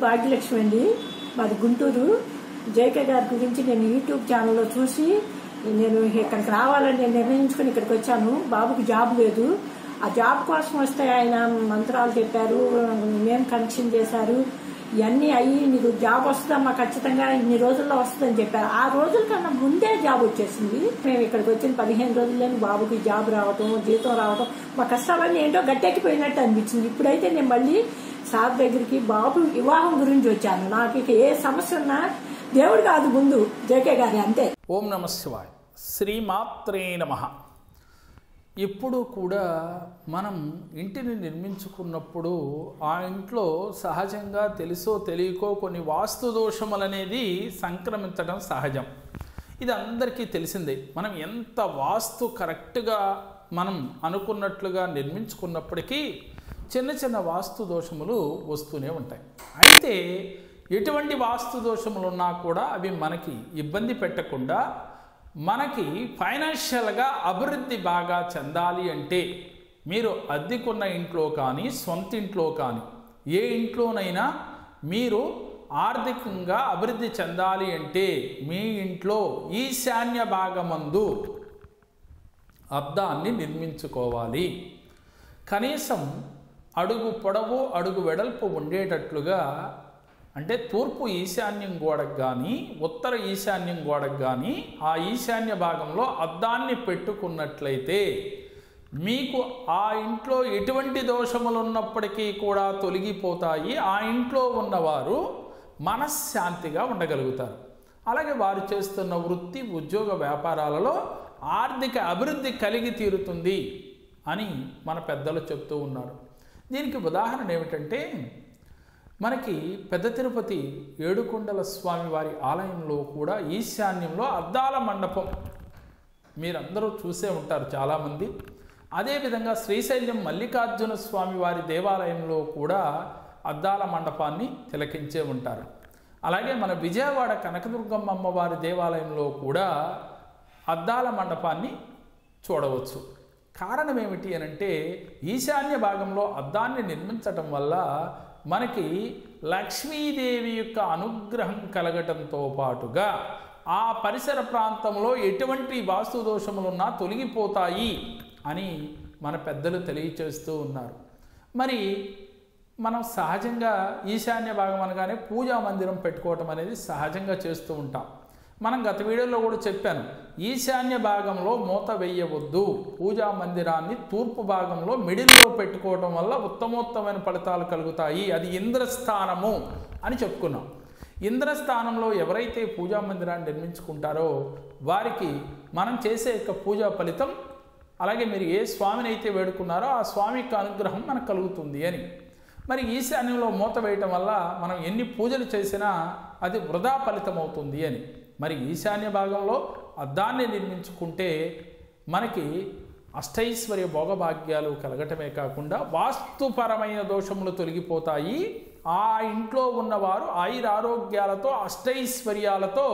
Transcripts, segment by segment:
భాగ్యలక్ష్మి అండి మాది గుంటూరు జేకే గారి గురించి నేను యూట్యూబ్ ఛానల్లో చూసి నేను ఇక్కడికి రావాలని నేను నిర్ణయించుకుని ఇక్కడికి వచ్చాను బాబుకి జాబ్ లేదు ఆ జాబ్ కోసం వస్తే ఆయన మంత్రాలు చెప్పారు నేమ్ కనెక్షన్ చేశారు ఇవన్నీ అయ్యి నీకు జాబ్ వస్తుందమ్మా ఖచ్చితంగా ఇన్ని రోజుల్లో వస్తుందని చెప్పారు ఆ రోజుల కన్నా ముందే జాబ్ వచ్చేసింది మేము ఇక్కడికి వచ్చిన పదిహేను రోజుల్లోనే బాబుకి జాబ్ రావటం జీతం రావటం మా కష్టాలన్నీ ఏంటో గట్టెక్కిపోయినట్టు అనిపించింది ఇప్పుడైతే నేను మళ్ళీ సార్ దగ్గరికి బాబు వివాహం గురించి వచ్చాను నాకు ఇక ఏ సమస్య ఉన్నా దేవుడు కాదు ముందు జేకే గారి అంతే ఓం నమ శివాయ శ్రీమాత్రే నమ ఎప్పుడు కూడా మనం ఇంటిని నిర్మించుకున్నప్పుడు ఆ ఇంట్లో సహజంగా తెలుసో తెలియకో కొన్ని వాస్తు దోషములనేది సంక్రమించడం సహజం ఇది అందరికీ తెలిసిందే మనం ఎంత వాస్తు కరెక్ట్గా మనం అనుకున్నట్లుగా నిర్మించుకున్నప్పటికీ చిన్న చిన్న వాస్తు దోషములు వస్తూనే ఉంటాయి అయితే ఎటువంటి వాస్తు దోషములు ఉన్నా కూడా అవి మనకి ఇబ్బంది పెట్టకుండా మనకి ఫైనాన్షియల్గా అభివృద్ధి బాగా చెందాలి అంటే మీరు అద్దెకున్న ఇంట్లో కానీ సొంత ఇంట్లో కానీ ఏ ఇంట్లోనైనా మీరు ఆర్థికంగా అభివృద్ధి చెందాలి అంటే మీ ఇంట్లో ఈశాన్య భాగమందు అద్దాన్ని నిర్మించుకోవాలి కనీసం అడుగు పొడవు అడుగు వెడల్పు ఉండేటట్లుగా అంటే తూర్పు ఈశాన్యం గోడకు కానీ ఉత్తర ఈశాన్యం గోడకు కానీ ఆ ఈశాన్య భాగంలో అద్దాన్ని పెట్టుకున్నట్లయితే మీకు ఆ ఇంట్లో ఎటువంటి దోషములు ఉన్నప్పటికీ కూడా తొలగిపోతాయి ఆ ఇంట్లో ఉన్నవారు మనశ్శాంతిగా ఉండగలుగుతారు అలాగే వారు చేస్తున్న వృత్తి ఉద్యోగ వ్యాపారాలలో ఆర్థిక అభివృద్ధి కలిగి తీరుతుంది అని మన పెద్దలు చెప్తూ ఉన్నారు దీనికి ఉదాహరణ ఏమిటంటే మనకి పెద్ద తిరుపతి ఏడుకొండల స్వామి వారి ఆలయంలో కూడా ఈశాన్యంలో అద్దాల మండపం మీరందరూ చూసే ఉంటారు చాలామంది అదేవిధంగా శ్రీశైలం మల్లికార్జున స్వామి వారి దేవాలయంలో కూడా అద్దాల మండపాన్ని తిలకించే ఉంటారు అలాగే మన విజయవాడ కనకదుర్గమ్మ అమ్మవారి దేవాలయంలో కూడా అద్దాల మండపాన్ని చూడవచ్చు కారణం ఏమిటి అనంటే ఈశాన్య భాగంలో అద్దాన్ని నిర్మించటం వల్ల మనకి లక్ష్మీదేవి యొక్క అనుగ్రహం కలగటంతో పాటుగా ఆ పరిసర ప్రాంతంలో ఎటువంటి వాస్తు దోషములున్నా తొలగిపోతాయి అని మన పెద్దలు తెలియచేస్తూ ఉన్నారు మరి మనం సహజంగా ఈశాన్య భాగం అనగానే పూజా మందిరం పెట్టుకోవటం అనేది సహజంగా చేస్తూ ఉంటాం మనం గత వీడియోలో కూడా చెప్పాను ఈశాన్య భాగంలో మూత వేయవద్దు పూజా మందిరాన్ని తూర్పు భాగంలో మిడిల్లో పెట్టుకోవటం వల్ల ఉత్తమోత్తమైన ఫలితాలు కలుగుతాయి అది ఇంద్రస్థానము అని చెప్పుకున్నాం ఇంద్రస్థానంలో ఎవరైతే పూజా మందిరాన్ని నిర్మించుకుంటారో వారికి మనం చేసే యొక్క పూజా ఫలితం అలాగే మీరు ఏ స్వామిని అయితే వేడుకున్నారో ఆ స్వామి యొక్క అనుగ్రహం మనకు కలుగుతుంది అని మరి ఈశాన్యంలో మూత వేయటం వల్ల మనం ఎన్ని పూజలు చేసినా అది వృధా ఫలితం అవుతుంది అని మరి ఈశాన్య భాగంలో అద్దాన్ని నిర్మించుకుంటే మనకి అష్టైశ్వర్య భోగభాగ్యాలు కలగటమే కాకుండా వాస్తుపరమైన దోషములు తొలగిపోతాయి ఆ ఇంట్లో ఉన్నవారు ఆయురారోగ్యాలతో అష్టైశ్వర్యాలతో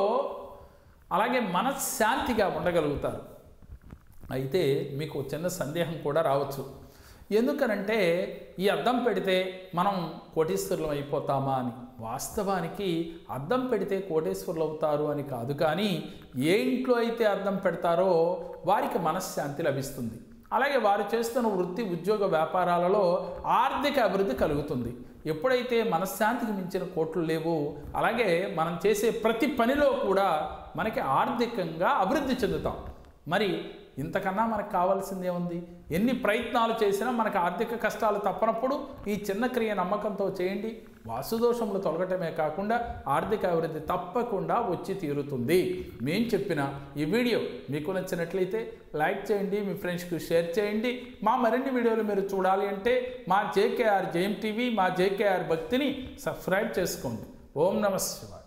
అలాగే మనశ్శాంతిగా ఉండగలుగుతారు అయితే మీకు చిన్న సందేహం కూడా రావచ్చు ఎందుకనంటే ఈ అద్దం పెడితే మనం కోటీశ్వరులం అయిపోతామా అని వాస్తవానికి అద్దం పెడితే కోటేశ్వరులు అవుతారు అని కాదు కానీ ఏ ఇంట్లో అయితే అద్దం పెడతారో వారికి మనశ్శాంతి లభిస్తుంది అలాగే వారు చేస్తున్న వృత్తి ఉద్యోగ వ్యాపారాలలో ఆర్థిక అభివృద్ధి కలుగుతుంది ఎప్పుడైతే మనశ్శాంతికి మించిన కోట్లు లేవు అలాగే మనం చేసే ప్రతి పనిలో కూడా మనకి ఆర్థికంగా అభివృద్ధి చెందుతాం మరి ఇంతకన్నా మనకు కావాల్సిందే ఉంది ఎన్ని ప్రయత్నాలు చేసినా మనకు ఆర్థిక కష్టాలు తప్పనప్పుడు ఈ చిన్న క్రియ నమ్మకంతో చేయండి వాసుదోషములు తొలగటమే కాకుండా ఆర్థిక అభివృద్ధి తప్పకుండా వచ్చి తీరుతుంది మేం చెప్పిన ఈ వీడియో మీకు నచ్చినట్లయితే లైక్ చేయండి మీ ఫ్రెండ్స్కి షేర్ చేయండి మా మరిన్ని వీడియోలు మీరు చూడాలి అంటే మా జేకేఆర్ జేఎం టీవీ మా జేకేఆర్ భక్తిని సబ్స్క్రైబ్ చేసుకోండి ఓం నమ శివాయ